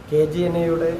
K G N എയുടെ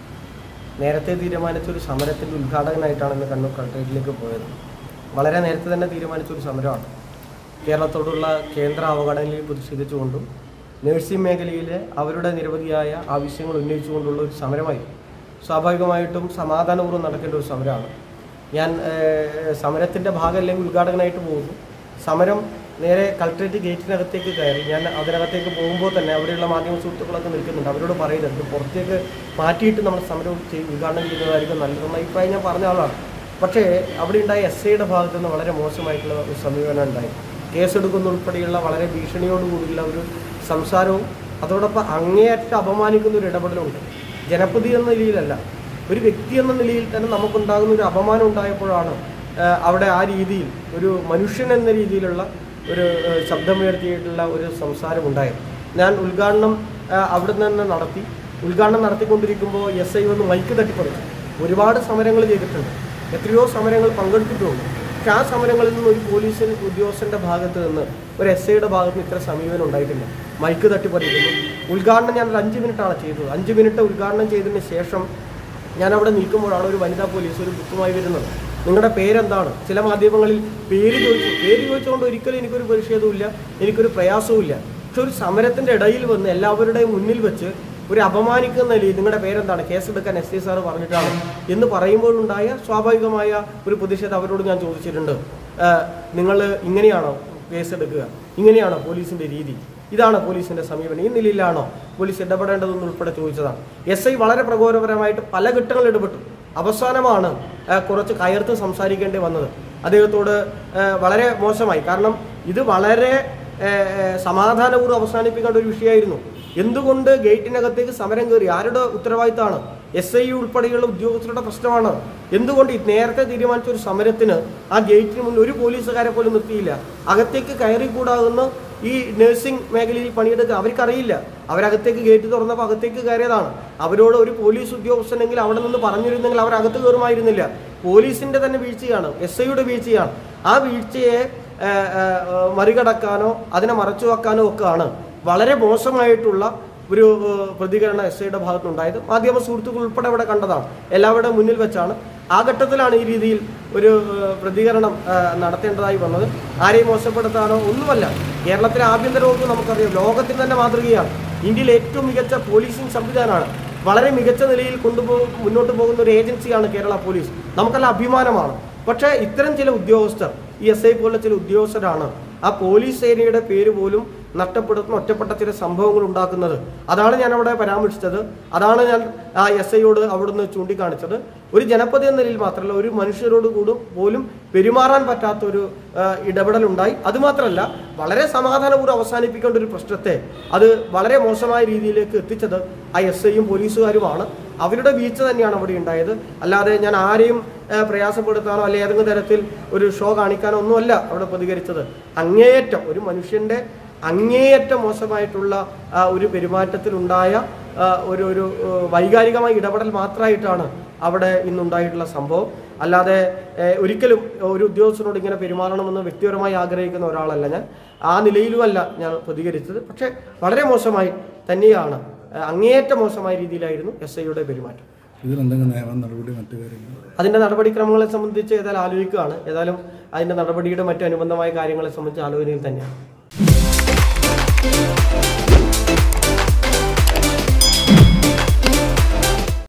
നേരത്തെ തീരുമാനിച്ച ഒരു സമരത്തിൻ്റെ ഉദ്ഘാടകനായിട്ടാണ് ഇന്ന് കണ്ണൂർ കളക്ട്രേറ്റിലേക്ക് പോയത് വളരെ നേരത്തെ തന്നെ തീരുമാനിച്ച ഒരു സമരമാണ് കേരളത്തോടുള്ള കേന്ദ്ര അവഗണനയിൽ പ്രതിഷേധിച്ചുകൊണ്ടും നഴ്സിംഗ് മേഖലയിലെ അവരുടെ നിരവധിയായ ആവശ്യങ്ങൾ ഉന്നയിച്ചുകൊണ്ടുള്ള ഒരു സമരമായി സ്വാഭാവികമായിട്ടും സമാധാനപൂർവ്വം നടക്കേണ്ട ഒരു സമരമാണ് ഞാൻ സമരത്തിൻ്റെ ഭാഗം അല്ലെങ്കിൽ ഉദ്ഘാടകനായിട്ട് പോകുന്നു സമരം നേരെ കളക്ട്രേറ്റ് ഗേറ്റിനകത്തേക്ക് കയറി ഞാൻ അതിനകത്തേക്ക് പോകുമ്പോൾ തന്നെ അവിടെയുള്ള മാധ്യമ സുഹൃത്തുക്കളൊക്കെ നിൽക്കുന്നുണ്ട് അവരോട് പറയുന്നത് ഇത് പുറത്തേക്ക് മാറ്റിയിട്ട് നമ്മൾ സമരം ചെയ്ത് ഉദ്ഘാടനം ചെയ്യുന്നതായിരിക്കും നല്ലതെന്ന അഭിപ്രായം ഞാൻ പറഞ്ഞ ആളാണ് പക്ഷേ അവിടെ ഉണ്ടായ എസ് ഐയുടെ ഭാഗത്തു നിന്ന് വളരെ മോശമായിട്ടുള്ള ഒരു സമീപനം ഉണ്ടായി കേസെടുക്കുന്ന ഉൾപ്പെടെയുള്ള വളരെ ഭീഷണിയോടുകൂടിയുള്ള ഒരു സംസാരവും അതോടൊപ്പം അങ്ങേയറ്റം അപമാനിക്കുന്ന ഒരു ഇടപെടലുണ്ട് ജനപ്രതി എന്ന നിലയിലല്ല ഒരു വ്യക്തി എന്ന നിലയിൽ തന്നെ നമുക്കുണ്ടാകുന്ന ഒരു അപമാനം ഉണ്ടായപ്പോഴാണ് ആ, അവിടെ ആ രീതിയിൽ ഒരു മനുഷ്യൻ എന്ന രീതിയിലുള്ള ഒരു ആ, ശബ്ദമുയർത്തിയിട്ടുള്ള ഒരു സംസാരം ഉണ്ടായത് ഞാൻ ഉദ്ഘാടനം ആ, അവിടെ നിന്ന് തന്നെ നടത്തി ഉദ്ഘാടനം നടത്തിക്കൊണ്ടിരിക്കുമ്പോൾ എസ് ഐ ഒന്ന് മൈക്ക് തട്ടിപ്പറിച്ചു ഒരുപാട് സമരങ്ങൾ ചെയ്തിട്ടുണ്ട് എത്രയോ സമരങ്ങൾ പങ്കെടുത്തിട്ടുമുണ്ട് പക്ഷെ ആ സമരങ്ങളിൽ നിന്ന് ഒരു പോലീസ് ഉദ്യോഗസ്ഥൻ്റെ ഭാഗത്ത് നിന്ന് ഒരു എസ് ഐയുടെ ഭാഗത്ത് നിന്ന് ഇത്ര സമീപനം ഉണ്ടായിട്ടില്ല മൈക്ക് തട്ടിപ്പറിക്കുന്നു ഉദ്ഘാടനം ഞാൻ ഒരു അഞ്ച് മിനിറ്റാണ് ചെയ്തത് അഞ്ച് മിനിറ്റ് ഉദ്ഘാടനം ചെയ്തതിന് ശേഷം ഞാൻ അവിടെ നിൽക്കുമ്പോഴാണ് ഒരു വനിതാ പോലീസ് ഒരു ബുക്കുമായി വരുന്നത് നിങ്ങളുടെ പേരെന്താണ് ചില മാധ്യമങ്ങളിൽ പേര് ചോദിച്ചു പേര് ചോദിച്ചുകൊണ്ട് ഒരിക്കലും എനിക്കൊരു പ്രതിഷേധവുമില്ല എനിക്കൊരു പ്രയാസവുമില്ല പക്ഷെ ഒരു സമരത്തിൻ്റെ ഇടയിൽ വന്ന് എല്ലാവരുടെയും മുന്നിൽ വെച്ച് ഒരു അപമാനിക്കുന്ന നിലയിൽ നിങ്ങളുടെ പേരെന്താണ് കേസെടുക്കാൻ എസ് ഐ സാറ് പറഞ്ഞിട്ടാണ് എന്ന് പറയുമ്പോഴുണ്ടായ സ്വാഭാവികമായ ഒരു പ്രതിഷേധം അവരോട് ഞാൻ ചോദിച്ചിട്ടുണ്ട് നിങ്ങൾ ഇങ്ങനെയാണോ കേസെടുക്കുക ഇങ്ങനെയാണോ പോലീസിൻ്റെ രീതി ഇതാണ് പോലീസിന്റെ സമീപനം ഈ നിലയിലാണോ പോലീസ് ഇടപെടേണ്ടതെന്ന് ഉൾപ്പെടെ ചോദിച്ചതാണ് എസ് ഐ വളരെ പ്രകോപനപരമായിട്ട് പല ഘട്ടങ്ങളിൽ ഇടപെട്ടു അവസാനമാണ് ആ, കുറച്ച് കയർത്ത് സംസാരിക്കേണ്ടി വന്നത് അദ്ദേഹത്തോട് ആ, വളരെ മോശമായി കാരണം ഇത് വളരെ ആ, ആ, സമാധാനപൂർവ്വം അവസാനിപ്പിക്കേണ്ട ഒരു വിഷയമായിരുന്നു എന്തുകൊണ്ട് ഗേറ്റിനകത്തേക്ക് സമരം കയറി ആരുടെ ഉത്തരവാദിത്തമാണ് എസ് ഐ ഉൾപ്പെടെയുള്ള ഉദ്യോഗസ്ഥരുടെ പ്രശ്നമാണ് എന്തുകൊണ്ട് ഈ നേരത്തെ തീരുമാനിച്ച ഒരു സമരത്തിന് ആ ഗേറ്റിന് മുന്നിൽ ഒരു പോലീസുകാരെ പോലും നിർത്തിയില്ല അകത്തേക്ക് കയറിക്കൂടാകുന്ന ഈ നഴ്സിംഗ് മേഖലയിൽ പണിയെടുക്കുക അവർക്കറിയില്ല അവരകത്തേക്ക് ഗേറ്റ് തുറന്നപ്പോൾ അകത്തേക്ക് കയറിയതാണ് അവരോട് ഒരു പോലീസ് ഉദ്യോഗസ്ഥനെങ്കിൽ അവിടെ നിന്ന് പറഞ്ഞിരുന്നെങ്കിൽ അവർ അകത്ത് കയറുമായിരുന്നില്ല പോലീസിന്റെ തന്നെ വീഴ്ചയാണ് എസ് ഐയുടെ വീഴ്ചയാണ് ആ വീഴ്ചയെ ആ, ആ, ആ, മറികടക്കാനോ അതിനെ മറച്ചു വെക്കാനോ ഒക്കെയാണ് വളരെ മോശമായിട്ടുള്ള ഒരു ആ, പ്രതികരണം എസ് ഐയുടെ ഭാഗത്തുനിന്നുണ്ടായത് മാധ്യമ സുഹൃത്തുക്കൾ ഉൾപ്പെടെ അവിടെ കണ്ടതാണ് എല്ലാവരുടെ മുന്നിൽ വെച്ചാണ് ആ ഘട്ടത്തിലാണ് ഈ രീതിയിൽ ഒരു ആ, പ്രതികരണം ആ, നടത്തേണ്ടതായി വന്നത് ആരെയും മോശപ്പെടുത്താനോ ഒന്നുമല്ല കേരളത്തിലെ ആഭ്യന്തര വകുപ്പ് നമുക്കറിയാം ലോകത്തിൽ തന്നെ മാതൃകയാണ് ഇന്ത്യയിലെ ഏറ്റവും മികച്ച പോലീസിംഗ് സംവിധാനമാണ് വളരെ മികച്ച നിലയിൽ കൊണ്ടുപോ മുന്നോട്ട് പോകുന്ന ഒരു ഏജൻസിയാണ് കേരള പോലീസ് നമുക്കെല്ലാം അഭിമാനമാണ് പക്ഷേ ഇത്തരം ചില ഉദ്യോഗസ്ഥർ ഈ എസ് ഐ പോലുള്ള ചില ഉദ്യോഗസ്ഥരാണ് ആ പോലീസ് സേനയുടെ പേര് പോലും നഷ്ടപ്പെടുത്തുന്ന ഒറ്റപ്പെട്ട ചില സംഭവങ്ങൾ ഉണ്ടാക്കുന്നത് അതാണ് ഞാൻ അവിടെ പരാമർശിച്ചത് അതാണ് ഞാൻ ആ എസ് ഐയോട് അവിടുന്ന് ചൂണ്ടിക്കാണിച്ചത് ഒരു ജനപതി എന്ന നിലയിൽ മാത്രമല്ല ഒരു മനുഷ്യരോട് കൂടും പോലും പെരുമാറാൻ പറ്റാത്ത ഒരു ആ, ഇടപെടലുണ്ടായി അതുമാത്രമല്ല വളരെ സമാധാനപൂർവ്വം അവസാനിപ്പിക്കേണ്ട ഒരു പ്രശ്നത്തെ അത് വളരെ മോശമായ രീതിയിലേക്ക് എത്തിച്ചത് ആ എസ് ഐയും പോലീസുകാരുമാണ് അവരുടെ വീഴ്ച തന്നെയാണ് അവിടെ ഉണ്ടായത് അല്ലാതെ ഞാൻ ആരെയും ആ, പ്രയാസപ്പെടുത്താനോ അല്ലെങ്കിൽ ഏതെങ്കിലും തരത്തിൽ ഒരു ഷോ കാണിക്കാനോ ഒന്നുമല്ല അവിടെ പ്രതികരിച്ചത് അങ്ങേയറ്റം ഒരു മനുഷ്യന്റെ അങ്ങേയറ്റം മോശമായിട്ടുള്ള ആ, ഒരു പെരുമാറ്റത്തിലുണ്ടായ ആ, ഒരു ഒരു ആ, വൈകാരികമായ ഇടപെടൽ മാത്രമായിട്ടാണ് അവിടെ ഇന്നുണ്ടായിട്ടുള്ള സംഭവം അല്ലാതെ ഏ, ഒരിക്കലും ഒരു ഉദ്യോഗസ്ഥനോട് ഇങ്ങനെ പെരുമാറണമെന്ന് വ്യക്തിപരമായി ആഗ്രഹിക്കുന്ന ഒരാളല്ല ഞാൻ ആ നിലയിലുമല്ല ഞാൻ പ്രതികരിച്ചത് പക്ഷേ വളരെ മോശമായി തന്നെയാണ് ആ, അങ്ങേയറ്റം മോശമായ രീതിയിലായിരുന്നു എസ് ഐയുടെ പെരുമാറ്റം ഇതിലെന്തെങ്കിലും നിയമ നടപടി മറ്റു കാര്യങ്ങൾ അതിന്റെ നടപടിക്രമങ്ങളെ സംബന്ധിച്ച് ഏതായാലും ആലോചിക്കുകയാണ് ഏതായാലും അതിന്റെ നടപടിയുടെ മറ്റു അനുബന്ധമായ കാര്യങ്ങളെ സംബന്ധിച്ച് ആലോചനയിൽ തന്നെയാണ്